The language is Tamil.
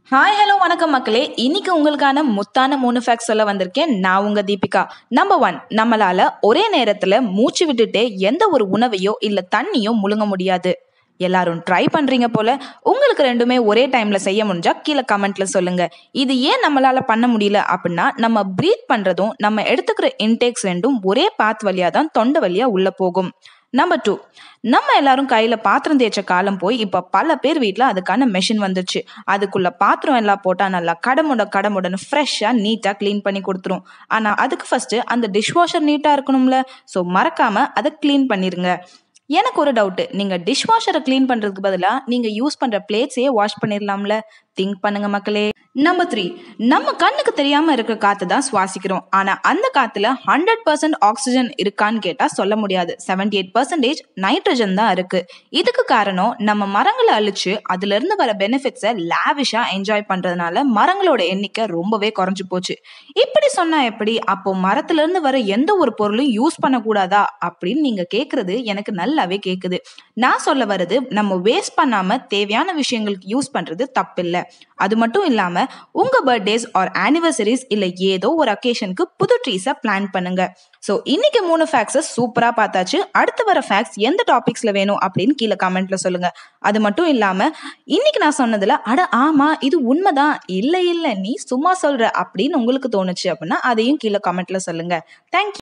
ஹாய் ஹலோ வணக்கம் மக்களே இன்னைக்கு உங்களுக்கான முத்தான மூணு ஃபேக்ட் சொல்ல வந்திருக்கேன் நான் உங்க தீபிகா நம்பர் ஒன் நம்மளால ஒரே நேரத்துல மூச்சு விட்டுட்டே எந்த ஒரு உணவையோ இல்ல தண்ணியோ முழுங்க முடியாது எல்லாரும் ட்ரை பண்றீங்க போல உங்களுக்கு ரெண்டுமே ஒரே டைம்ல செய்ய முடிஞ்சா கீழே கமெண்ட்ல சொல்லுங்க இது ஏன் நம்மளால பண்ண முடியல அப்படின்னா நம்ம ப்ரீத் பண்றதும் நம்ம எடுத்துக்கிற இன்டேக்ஸ் ரெண்டும் ஒரே பாத் வழியா தான் தொண்டை வழியா உள்ள போகும் நம்பர் டூ நம்ம எல்லாரும் கையில பாத்திரம் தேய்ச்ச காலம் போய் இப்ப பல பேர் வீட்ல அதுக்கான மெஷின் வந்துருச்சு அதுக்குள்ள பாத்திரம் எல்லாம் போட்டா நல்லா கடமுட கடமுடன்னு ஃப்ரெஷ்ஷா நீட்டா க்ளீன் பண்ணி கொடுத்துரும் ஆனா அதுக்கு ஃபர்ஸ்ட் அந்த டிஷ்வாஷர் நீட்டா இருக்கணும்ல ஸோ மறக்காம அதை க்ளீன் பண்ணிருங்க எனக்கு ஒரு டவுட்டு நீங்க டிஷ்வாஷரை க்ளீன் பண்றதுக்கு பதிலா நீங்க யூஸ் பண்ற பிளேட்ஸையே வாஷ் பண்ணிடலாம்ல திங்க் பண்ணுங்க மக்களே நம்பர் த்ரீ நம்ம கண்ணுக்கு தெரியாம இருக்க காத்து தான் சுவாசிக்கிறோம் ஆனா அந்த காத்துல ஹண்ட்ரட் பர்சன்ட் ஆக்சிஜன் இருக்கான்னு கேட்டா சொல்ல முடியாது செவன்டி எயிட் பர்சன்டேஜ் நைட்ரஜன் தான் இருக்கு இதுக்கு காரணம் நம்ம மரங்களை அழிச்சு அதுல இருந்து வர பெனிஃபிட்ஸை லாவிஷா என்ஜாய் பண்றதுனால மரங்களோட எண்ணிக்கை ரொம்பவே குறைஞ்சு போச்சு இப்படி சொன்னா எப்படி அப்போ மரத்துல இருந்து வர எந்த ஒரு பொருளும் யூஸ் பண்ணக்கூடாதா அப்படின்னு நீங்க கேக்குறது எனக்கு நல்லாவே கேக்குது நான் சொல்ல வர்றது நம்ம வேஸ்ட் பண்ணாம தேவையான விஷயங்களுக்கு யூஸ் பண்றது தப்பில்லை அது மட்டும் இல்லாம உங்க பர்த்டேஸ் ஆர் ஆனிவர்சரிஸ் இல்ல ஏதோ ஒரு அக்கேஷனுக்கு புது ட்ரீஸை பிளான் பண்ணுங்க ஸோ இன்னைக்கு மூணு ஃபேக்ட்ஸை சூப்பரா பார்த்தாச்சு அடுத்து வர ஃபேக்ட்ஸ் எந்த டாபிக்ஸ்ல வேணும் அப்படின்னு கீழே கமெண்ட்ல சொல்லுங்க அது மட்டும் இல்லாம இன்னைக்கு நான் சொன்னதுல அட ஆமா இது உண்மைதான் இல்ல இல்ல நீ சும்மா சொல்ற அப்படின்னு உங்களுக்கு தோணுச்சு அப்படின்னா அதையும் கீழே கமெண்ட்ல சொல்லுங்க தேங்க்யூ